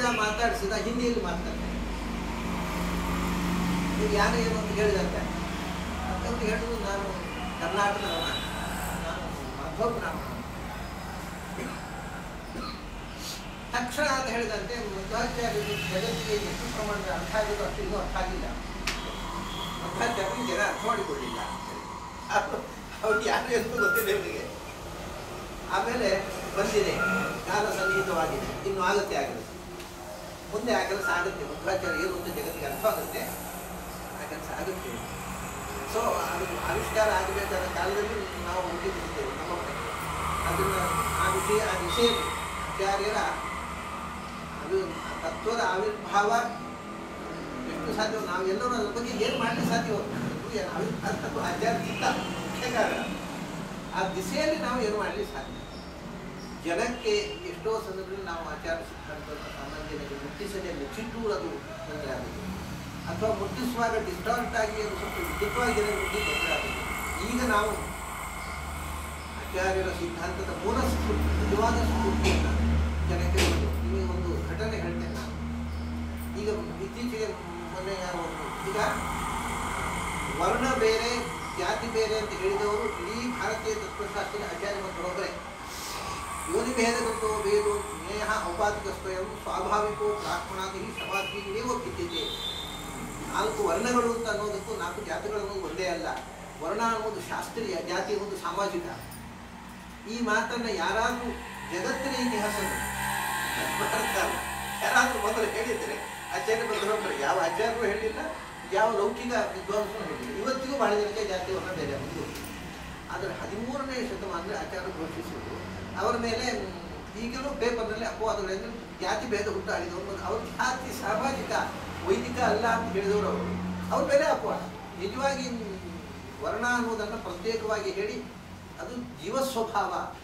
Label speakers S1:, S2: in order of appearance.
S1: ಮಾತಾಡಿಸಿದ ಹಿಂದಿಯಲ್ಲಿ ಮಾತಾಡ್ತಾರೆ ಈಗ ಯಾರು ಏನು ಅಂತ ಹೇಳಿದಂತೆ ಅಂತ ಹೇಳುದು ನಾನು ಕರ್ನಾಟಕದವ ನಾನು ಮಧ್ವ ಬ್ರಾಹ್ಮಣ ತಕ್ಷಣ ಅಂತ ಹೇಳಿದಂತೆ ಮಧ್ವಾಚಾರ್ಯರು ಜಗತ್ತಿಗೆ ಎಷ್ಟು ಪ್ರಮಾಣದ ಅರ್ಥ ಆಗಿದ್ದು ಅಷ್ಟು ಇನ್ನೂ ಅರ್ಥ ಆಗಿಲ್ಲ ಮಧ್ವಾಚಾರ್ಯರು ಜನ ಅರ್ಥ ಮಾಡಿಕೊಳ್ಳಿಲ್ಲ ಅದು ಅವ್ರು ಯಾರು ಎಂದು ಗೊತ್ತಿಲ್ಲ ಇವರಿಗೆ ಆಮೇಲೆ ಬಂದಿದೆ ಕಾಲ ಸನ್ನಿಹಿತವಾಗಿದೆ ಇನ್ನು ಆಗುತ್ತೆ ಆ ಕೆಲಸ ಮುಂದೆ ಆ ಕೆಲಸ ಆಗುತ್ತೆ ಮಧ್ವಾಚಾರ್ಯ ಏನು ಅಂತ ಜಗತ್ತಿಗೆ ಅರ್ಥ ಆಗುತ್ತೆ ಆ ಕೆಲಸ ಆಗುತ್ತೆ ಸೊ ಅದು ಆವಿಷ್ಕಾರ ಆಗಬೇಕಾದ ಕಾಲದಲ್ಲಿ ನಾವು ಹುಟ್ಟಿದ್ದೇವೆ ನಮ್ಮ ಮನೆಗೆ ಅದನ್ನು ಆ ವಿಷಯ ಆ ವಿಷಯ ಆಚಾರ್ಯರ ಅದು ಆ ತತ್ವದ ಆವಿರ್ಭಾವ ಎಷ್ಟು ಸಾಧ್ಯ ನಾವು ಎಲ್ಲರೂ ಅದ್ರ ಬಗ್ಗೆ ಏನು ಮಾಡಲಿಕ್ಕೆ ಸಾಧ್ಯವೋ ಅದು ಆಚಾರ್ಯ ಚಿತ್ತ ಮುಖ್ಯ ಕಾರಣ ಆ ದಿಸೆಯಲ್ಲಿ ನಾವು ಏನು ಮಾಡಲಿಕ್ಕೆ ಸಾಧ್ಯ ಜನಕ್ಕೆ ಎಷ್ಟೋ ಸಂದರ್ಭದಲ್ಲಿ ನಾವು ಆಚಾರ ಸಿದ್ಧಾಂತದ ಸಾಮಾನ್ಯವಾಗಿ ಮುಟ್ಟಿಸದೆ ಮುಚ್ಚಿಟ್ಟುವುದು ತೊಂದರೆ ಆಗುತ್ತೆ ಅಥವಾ ಮುಟ್ಟಿಸುವಾಗ ಡಿಸ್ಟಾರ್ಟ್ ಆಗಿ ಅದು ಸ್ವಲ್ಪ ವಿದ್ಯುತ್ವಾಗಿ ಜನರಿಗೆ ಮುಟ್ಟಿ ತೊಂದರೆ ಆಗುತ್ತೆ ಈಗ ನಾವು ಆಚಾರ್ಯರ ಸಿದ್ಧಾಂತದ ಮೂಲ ಸ್ಫೂರ್ತಿ ನಿಜವಾದ ಸ್ಫೂರ್ತಿಯನ್ನು ಜನಕ್ಕೆ ಕೊಡು. ನಿಮಗೆ ಒಂದು ಘಟನೆ ಹೇಳ್ತೇನೆ ನಾನು ಈಗ ಇತ್ತೀಚೆಗೆ ಮೊನ್ನೆ ಯಾರೋ ಒಂದು ಈಗ ವರ್ಣ ಬೇರೆ ಜಾತಿ ಬೇರೆ ಅಂತ ಹೇಳಿದವರು ಇಡೀ ಭಾರತೀಯ ತತ್ವಶಾಸ್ತ್ರದ ಆಚಾರ್ಯ ಒಬ್ಬರೇ ಯೋನಿ ಭೇದಗತೋ ಭೇದೋ ಜ್ಞೇಯ ಔಪಾಧಿಕ ಸ್ವಯಂ ಸ್ವಾಭಾವಿಕೋ ಬ್ರಾಹ್ಮಣಾದಿ ಸಮಾಧಿ ಏವ ಭಿದ್ಯತೆ ನಾಲ್ಕು ವರ್ಣಗಳು ಅಂತ ಅನ್ನೋದಕ್ಕೂ ನಾಲ್ಕು ಜಾತಿಗಳು ಅನ್ನೋದು ಒಂದೇ ಅಲ್ಲ ವರ್ಣ ಅನ್ನೋದು ಶಾಸ್ತ್ರೀಯ ಜಾತಿ ಅನ್ನೋದು ಸಾಮಾಜಿಕ ಈ ಮಾತನ್ನ ಯಾರಾದ್ರೂ ಜಗತ್ತಿನ ಇತಿಹಾಸದಲ್ಲಿ ಭಾರತ ಅಲ್ಲ, ಯಾರಾದ್ರೂ ಮೊದಲು ಹೇಳಿದ್ರೆ ಆಚಾರ್ಯ ಬದಲೊಬ್ಬರು ಯಾವ ಆಚಾರ್ಯರು ಹೇಳಿಲ್ಲ ಯಾವ ಲೌಕಿಕ ವಿದ್ವಾಂಸರು ಹೇಳಿಲ್ಲ ಇವತ್ತಿಗೂ ಬಹಳ ಜನಕ್ಕೆ ಜಾತಿ ವರ್ಣ ಬೇರೆ ಅನ್ನೋದು ಗೊತ್ತು. ಆದರೆ ಹದಿಮೂರನೇ ಶತಮಾನದಲ್ಲಿ ಆಚಾರ್ಯ ಘೋಷಿಸಿದ್ರು ಅವರ ಮೇಲೆ ಮ್, ಈಗಲೂ ಪೇಪರ್ನಲ್ಲಿ ಅಪವಾದಗಳಿಂದ ಜಾತಿ ಭೇದ ಹುಟ್ಟಾಡಿದವರು ಅವ್ರ ಜಾತಿ ಸಾಮಾಜಿಕ ವೈದಿಕ ಅಲ್ಲ ಅಂತ ಹೇಳಿದವರು ಅವರು ಅವ್ರ ಮೇಲೆ ಅಪವಾದ ನಿಜವಾಗಿ ಮ್, ವರ್ಣ ಅನ್ನೋದನ್ನು ಪ್ರತ್ಯೇಕವಾಗಿ ಹೇಳಿ ಅದು ಜೀವ ಸ್ವಭಾವ